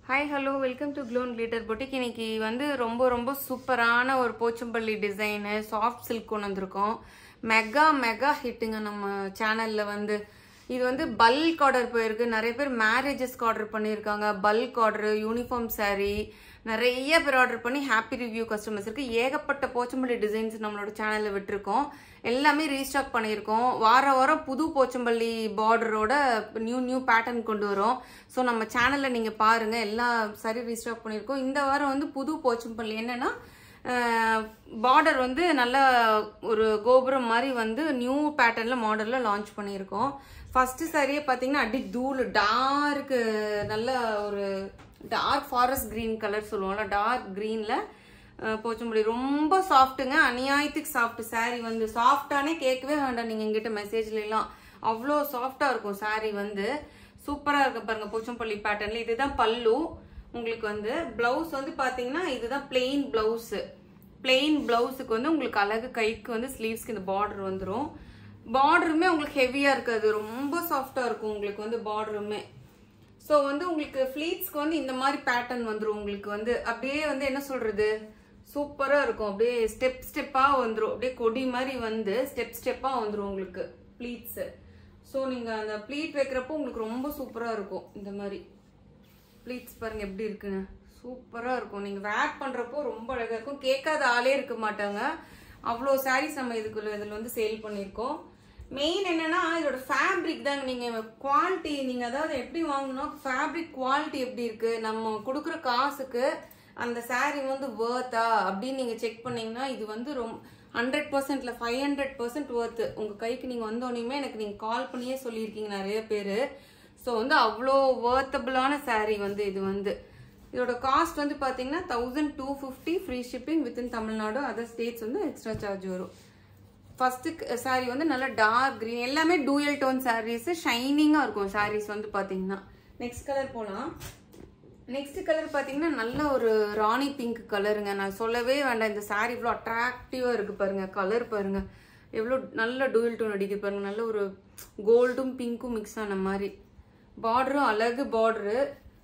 hi hello welcome to clone glitter boutique இன்னைக்கு வந்து ரொம்ப ரொம்ப சூப்பரான ஒரு போச்சம்பள்ளி டிசைனு சாஃப்ட் சில்க் கொண்டு வந்திருக்கோம் மெகா மெகா ஹிட்டுங்க நம்ம சேனலில் வந்து இது வந்து பல்க் ஆர்டர் போயிருக்கு நிறைய பேர் மேரேஜஸ்க்கு ஆர்டர் பண்ணியிருக்காங்க பல்க் ஆர்டர் யூனிஃபார்ம் saree நிறைய பேர் ஆர்டர் பண்ணி ஹாப்பி ரிவ்யூ கஸ்டமர்ஸ் இருக்கு ஏகப்பட்ட போச்சம்பள்ளி டிசைன்ஸ் நம்மளோட சேனலில் விட்டுருக்கோம் எல்லாமே ரீஸ்டாக் பண்ணியிருக்கோம் வார வாரம் புது போச்சம்பள்ளி பார்டரோட நியூ நியூ பேட்டர்ன் கொண்டு வரோம் ஸோ நம்ம சேனலில் நீங்கள் பாருங்கள் எல்லாம் சரி ரீஸ்டாக் பண்ணியிருக்கோம் இந்த வாரம் வந்து புது போச்சம்பள்ளி என்னன்னா பார்டர் வந்து நல்ல ஒரு கோபுரம் மாதிரி வந்து நியூ பேட்டர்னில் மாடலில் லான்ச் பண்ணியிருக்கோம் ஃபஸ்ட்டு சாரியே பார்த்தீங்கன்னா அடி தூள் டார்க்கு நல்ல ஒரு டார்க் ஃபாரஸ்ட் க்ரீன் கலர் சொல்லுவோம்ல டார்க் க்ரீனில் போச்சம்பள்ளி ரொம்ப சாஃப்ட்டுங்க அநியாயத்துக்கு சாஃப்ட் saree வந்து சாஃப்டானே கேட்கவே வேண்டாம் நீங்கள் எங்கிட்ட மெசேஜ்ல எல்லாம் அவ்வளோ சாஃப்டாக இருக்கும் saree வந்து சூப்பராக இருக்கு பாருங்க போச்சம்பள்ளி பேட்டர்னில் இதுதான் பல்லு உங்களுக்கு வந்து பிளவுஸ் வந்து பார்த்தீங்கன்னா இதுதான் பிளெயின் பிளவுஸு பிளெயின் பிளவுஸுக்கு வந்து உங்களுக்கு அழகு கைக்கு வந்து ஸ்லீவ்ஸ்க்கு இந்த பார்டர் வந்துடும் பார்டருமே உங்களுக்கு ஹெவியாக இருக்காது ரொம்ப சாஃப்டாக இருக்கும் உங்களுக்கு வந்து பார்டருமே ஸோ வந்து உங்களுக்கு ஃப்ளீட்ஸ்க்கு வந்து இந்த மாதிரி பேட்டர்ன் வந்துடும் உங்களுக்கு வந்து அப்படியே வந்து என்ன சொல்றது சூப்பராக இருக்கும் அப்படியே ஸ்டெப் ஸ்டெப்பாக வந்துடும் அப்படியே கொடி மாதிரி வந்து ஸ்டெப் ஸ்டெப்பாக வந்துடும் உங்களுக்கு ப்ளீட்ஸு ஸோ நீங்கள் அந்த ப்ளீட் வைக்கிறப்போ உங்களுக்கு ரொம்ப சூப்பராக இருக்கும் இந்த மாதிரி ப்ளீட்ஸ் பாருங்க எப்படி இருக்குன்னு சூப்பராக இருக்கும் நீங்கள் வேர் பண்ணுறப்போ ரொம்ப அழகாக இருக்கும் கேட்காத ஆளே இருக்க மாட்டாங்க அவ்வளோ சாரீஸ் நம்ம இதுக்குள்ள இதில் வந்து சேல் பண்ணியிருக்கோம் மெயின் என்னன்னா இதோட ஃபேப்ரிக் தாங்க நீங்கள் குவாலிட்டி நீங்கள் அதாவது எப்படி வாங்கணும் ஃபேப்ரிக் குவாலிட்டி எப்படி இருக்கு நம்ம கொடுக்குற காசுக்கு அந்த saree வந்து வேர்த்தா அப்படின்னு நீங்கள் செக் பண்ணீங்கன்னா இது வந்து ரொம்ப ஹண்ட்ரட் பர்சன்ட்ல ஃபைவ் ஹண்ட்ரட் பர்சன்ட் ஒர்த்து உங்கள் கைக்கு நீங்கள் வந்தோடனே எனக்கு நீங்கள் கால் பண்ணியே சொல்லியிருக்கீங்க நிறைய பேர் ஸோ வந்து அவ்வளோ ஒர்த்தபிளான saree வந்து இது வந்து இதோட காஸ்ட் வந்து பார்த்தீங்கன்னா thousand two fifty free shipping within Tamil Nadu other states வந்து எக்ஸ்ட்ரா சார்ஜ் வரும் ஃபர்ஸ்ட் saree வந்து நல்லா டார்க் கிரீன் எல்லாமே டூயல் டோன் சாரீஸ் ஷைனிங்காக இருக்கும் sarees வந்து பார்த்தீங்கன்னா நெக்ஸ்ட் கலர் போகலாம் நெக்ஸ்ட் கலர் பார்த்தீங்கன்னா நல்ல ஒரு ராணி பிங்க் கலருங்க நான் சொல்லவே வேண்டாம் இந்த saree இவ்வளோ அட்ராக்டிவாக இருக்கு பாருங்க கலர் பாருங்க எவ்வளோ நல்ல டூயல் டோன் அடிக்குது பாருங்க நல்ல ஒரு கோல்டும் பிங்க்கும் மிக்ஸ் ஆன மாதிரி பார்டரும் அழகு பார்டரு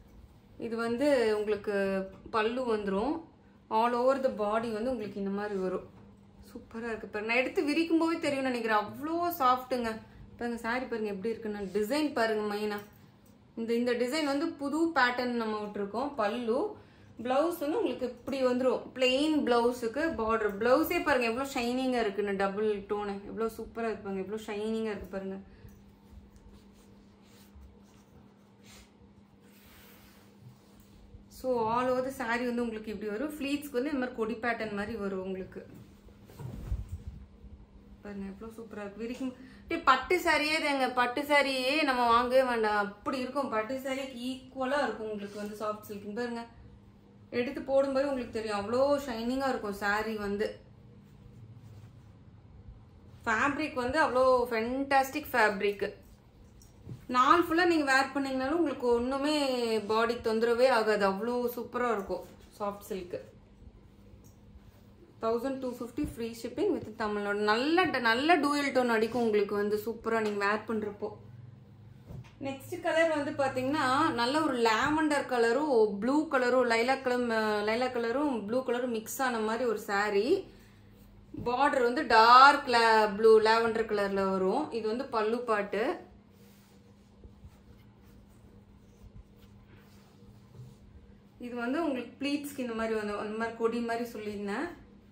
இது வந்து உங்களுக்கு பல்லு வந்துடும் ஆல் ஓவர் த பாடி வந்து உங்களுக்கு இந்த மாதிரி வரும் சூப்பராக இருக்கு பாருங்க நான் எடுத்து விரிக்கும் போதே தெரியும்னு நினைக்கிறேன் அவ்வளோ சாஃப்ட்டுங்க பாருங்க சாரி பாருங்க எப்படி இருக்குன்னு டிசைன் பாருங்க மெயினாக இந்த இந்த டிசைன் வந்து புது பேட்டர்ன் நம்ம விட்டுருக்கோம் பல்லு பிளவுஸ் வந்து உங்களுக்கு இப்படி வந்துடும் பிளெயின் பிளவுஸுக்கு பார்டர் பிளவுஸே பாருங்க எவ்வளோ ஷைனிங்காக இருக்குன்னு டபுள் டோனு எவ்வளோ சூப்பராக இருப்பாங்க எவ்வளோ ஷைனிங்காக இருக்கு பாருங்க ஸோ ஆல் ஓவர் saree வந்து உங்களுக்கு இப்படி வரும் ஃப்ளீட்ஸ்க்கு வந்து இந்த மாதிரி கொடி பேட்டர்ன் மாதிரி வரும் உங்களுக்கு பாருங்க எவ்வளோ சூப்பராக இருக்கு விரிக்கும் அப்படியே பட்டு சாரியே தாங்க பட்டு சாரியே நம்ம வாங்கவே வேண்டாம் அப்படி இருக்கும் பட்டு சாரிக்கு ஈக்குவலாக இருக்கும் உங்களுக்கு வந்து சாஃப்ட் சில்க் பாருங்க எடுத்து போடும்போது உங்களுக்கு தெரியும் அவ்வளோ ஷைனிங்காக இருக்கும் saree வந்து ஃபேப்ரிக் வந்து அவ்வளோ ஃபென்டாஸ்டிக் ஃபேப்ரிக் நாள் ஃபுல்லாக நீங்கள் வேர் பண்ணீங்கனாலும் உங்களுக்கு ஒன்றுமே பாடி தொந்தரவே ஆகாது அவ்வளோ சூப்பராக இருக்கும் soft silk thousand two fifty free shipping with Tamil Nadu நல்ல நல்ல டூயல் டோன் அடிக்கும் உங்களுக்கு வந்து சூப்பராக நீங்கள் வேர் பண்ணுறப்போ நெக்ஸ்ட் கலர் வந்து பார்த்தீங்கன்னா நல்ல ஒரு லாவெண்டர் கலரும் ப்ளூ கலரும் லைலா கலர் லைலா கலரும் ப்ளூ கலரும் மிக்ஸ் ஆன மாதிரி ஒரு saree பார்டர் வந்து டார்க் ப்ளூ லாவெண்டர் கலரில் வரும் இது வந்து பல்லு பாட்டு இது வந்து உங்களுக்கு ப்ளீட்ஸ்க்கு இந்த மாதிரி வந்து அந்த மாதிரி கொடி மாதிரி சொல்லியிருந்தேன்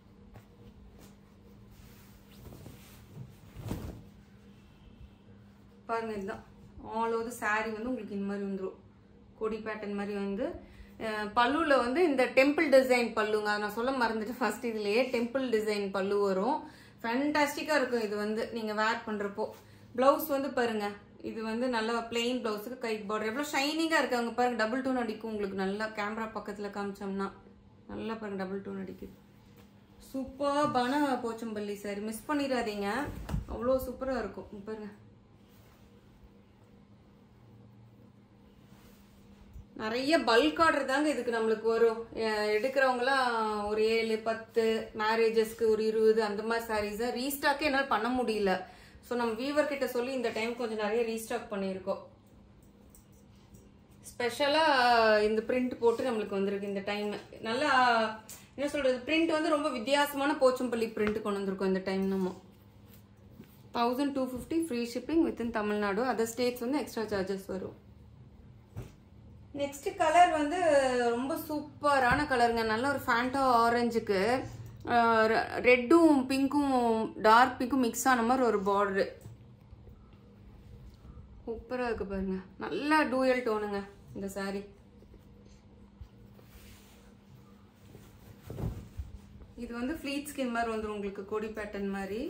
பாருங்க இதுதான் ஆல் ஓவர் saree வந்து உங்களுக்கு இந்த மாதிரி வந்துடும் கொடி பேட்டர்ன் மாதிரி வந்து அஹ் பல்லுல வந்து இந்த டெம்பிள் டிசைன் பல்லுங்க அதை நான் சொல்ல மறந்துட்டேன் ஃபர்ஸ்ட் இதுலயே டெம்பிள் டிசைன் பல்லு வரும் ஃபேண்டாஸ்டிக்கா இருக்கும் இது வந்து நீங்க வேர் பண்றப்போ பிளவுஸ் வந்து பாருங்க இது வந்து நல்லா பிளெயின் பிளவுஸுக்கு கை பார்டர் எவ்வளோ ஷைனிங்காக இருக்கு அங்கே பாருங்க டபுள் டூன் அடிக்கும் உங்களுக்கு நல்லா கேமரா பக்கத்தில் காமிச்சோம்னா நல்லா பாருங்க டபுள் டூன் அடிக்குது சூப்பர்பான போச்சம்பள்ளி சாரி மிஸ் பண்ணிடாதீங்க அவ்வளோ சூப்பராக இருக்கும் இங்க பாருங்க நிறைய பல்க் ஆர்டர் தாங்க இதுக்கு நம்மளுக்கு வரும் அஹ் எடுக்கிறவங்களாம் ஒரு ஏழு பத்து மேரேஜஸ்க்கு ஒரு இருபது அந்த மாதிரி சாரீஸை ரீஸ்டாக்கே என்னால் பண்ண முடியல ஸோ நம்ம வீவர் கிட்ட சொல்லி இந்த டைம் கொஞ்சம் நிறைய ரீஸ்டாக் பண்ணியிருக்கோம் ஸ்பெஷலாக இந்த பிரிண்ட் போட்டு நம்மளுக்கு வந்திருக்கு இந்த டைம் நல்லா என்ன சொல்றது பிரிண்ட் வந்து ரொம்ப வித்தியாசமான போச்சம்பள்ளி பிரிண்ட் கொண்டு வந்திருக்கோம் இந்த டைம் நம்ம thousand two fifty free shipping within Tamil Nadu other states வந்து எக்ஸ்ட்ரா சார்ஜஸ் வரும் நெக்ஸ்ட் கலர் வந்து ரொம்ப சூப்பரான கலருங்க நல்ல ஒரு ஃபேண்டா ஆரஞ்சுக்கு ரெட்டும் பிங்க்கும் டார்க் பிங்க்கும் மிக்ஸ் ஆன மாதிரி ஒரு பார்டரு சூப்பராக இருக்கு பாருங்க நல்லா டூயல் டோனுங்க இந்த saree இது வந்து ஃப்ளீட் ஸ்கின் மாதிரி வந்துடும் உங்களுக்கு கொடி பேட்டர்ன் மாதிரி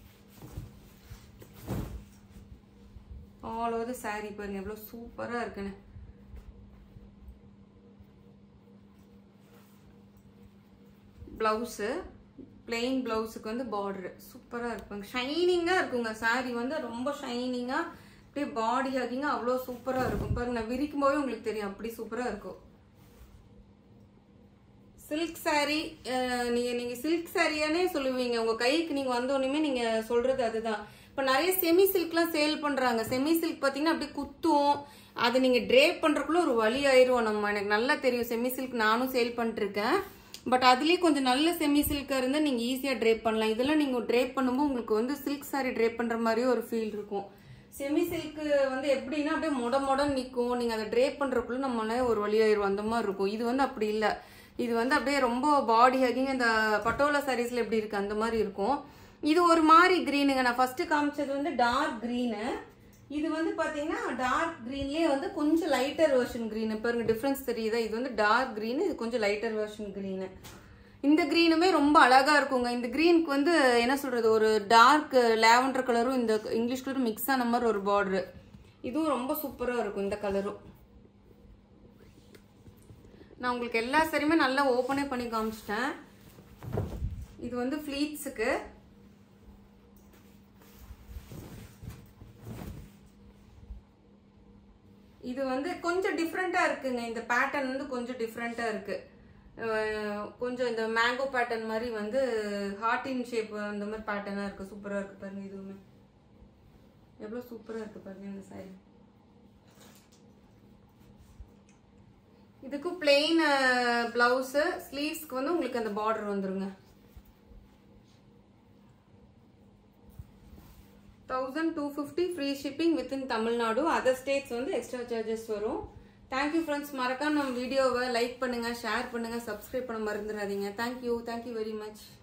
ஆல் ஓவர் saree பாருங்க எவ்வளோ சூப்பராக இருக்குன்னு ப்ளவுஸு பிளெயின் ப்ளவுஸுக்கு வந்து பார்டரு சூப்பராக இருக்குங்க ஷைனிங்காக இருக்குங்க saree வந்து ரொம்ப ஷைனிங்காக அப்படியே பாடி ஹக்கிங்காக அவ்வளோ சூப்பராக இருக்கும் பாருங்க நான் விரிக்கும் போதே உங்களுக்கு தெரியும் அப்படி சூப்பராக இருக்கும் சில்க் saree அஹ், நீங்க நீங்க சில்க் சாரியானே சொல்லுவீங்க உங்க கைக்கு நீங்க வந்தோடனே நீங்க சொல்றது அதுதான் இப்ப நிறைய செமி சில்க்லாம் சேல் பண்றாங்க செமி சில்க் பாத்தீங்கன்னா அப்படியே குத்தும் அதை நீங்க ட்ரேப் பண்றதுக்குள்ள ஒரு வழி ஆயிரும் நம்ம எனக்கு நல்லா தெரியும் செமி சில்க் நானும் சேல் பண்ணிட்டு இருக்கேன் பட் அதுலயே கொஞ்சம் நல்ல செமி சில்கா இருந்தா நீங்க ஈஸியா ட்ரேப் பண்ணலாம் இதெல்லாம் நீங்க ட்ரேப் பண்ணும்போது உங்களுக்கு வந்து சில்க் saree ட்ரேப் பண்ற மாதிரியே ஒரு ஃபீல் இருக்கும் செமி சில்க் வந்து எப்படின்னா அப்படியே மொட மொட நிற்கும் நீங்க அதை ட்ரேப் பண்றதுக்குள்ள நம்மளே ஒரு வழியாயிரும் அந்த மாதிரி இருக்கும் இது வந்து அப்படி இல்லை இது வந்து அப்படியே ரொம்ப பாடி ஹக்கிங் இந்த பட்டோலா சாரீஸ்ல எப்படி இருக்கு அந்த மாதிரி இருக்கும் இது ஒரு மாதிரி கிரீனுங்க நான் ஃபர்ஸ்ட் காமிச்சது வந்து டார்க் கிரீனு இது வந்து பாத்தீங்கன்னா டார்க் கிரீன்லயே வந்து கொஞ்சம் லைட்டர் வெர்ஷன் கிரீன் பாருங்க டிஃபரன்ஸ் தெரியுதா இது வந்து டார்க் கிரீன் இது கொஞ்சம் லைட்டர் வெர்ஷன் கிரீனு இந்த கிரீனுமே ரொம்ப அழகா இருக்குங்க இந்த கிரீனுக்கு வந்து என்ன சொல்றது ஒரு டார்க் லாவெண்டர் கலரும் இந்த இங்கிலீஷ் கலரும் மிக்ஸ் ஆன மாதிரி ஒரு பார்டர் இதுவும் ரொம்ப சூப்பரா இருக்கும் இந்த கலரும் நான் உங்களுக்கு எல்லா சரியுமே நல்லா ஓப்பனே பண்ணி காமிச்சிட்டேன் இது வந்து ஃப்ளீட்ஸுக்கு இது வந்து கொஞ்சம் டிஃப்ரெண்டா இருக்குங்க இந்த பேட்டர்ன் வந்து கொஞ்சம் டிஃப்ரெண்டா இருக்கு அஹ் கொஞ்சம் இந்த மேங்கோ பேட்டர்ன் மாதிரி வந்து ஹார்டின் ஷேப் அந்த மாதிரி பேட்டர்னா இருக்கு சூப்பரா இருக்கு பாருங்க இதுவுமே எவ்வளவு சூப்பரா இருக்கு பாருங்க இந்த சாரி இதுக்கு பிளெயின் பிளவுஸ் ஸ்லீவ்ஸ்க்கு வந்து உங்களுக்கு அந்த பார்டர் வந்துருங்க thousand two fifty free shipping within Tamil Nadu other states வந்து எக்ஸ்ட்ரா சார்ஜஸ் வரும் தேங்க்யூ ஃப்ரெண்ட்ஸ் மறக்காம நம்ம வீடியோவை லைக் பண்ணுங்க ஷேர் பண்ணுங்க சப்ஸ்கிரைப் பண்ண மறந்துடாதீங்க தேங்க்யூ தேங்க்யூ வெரி மச்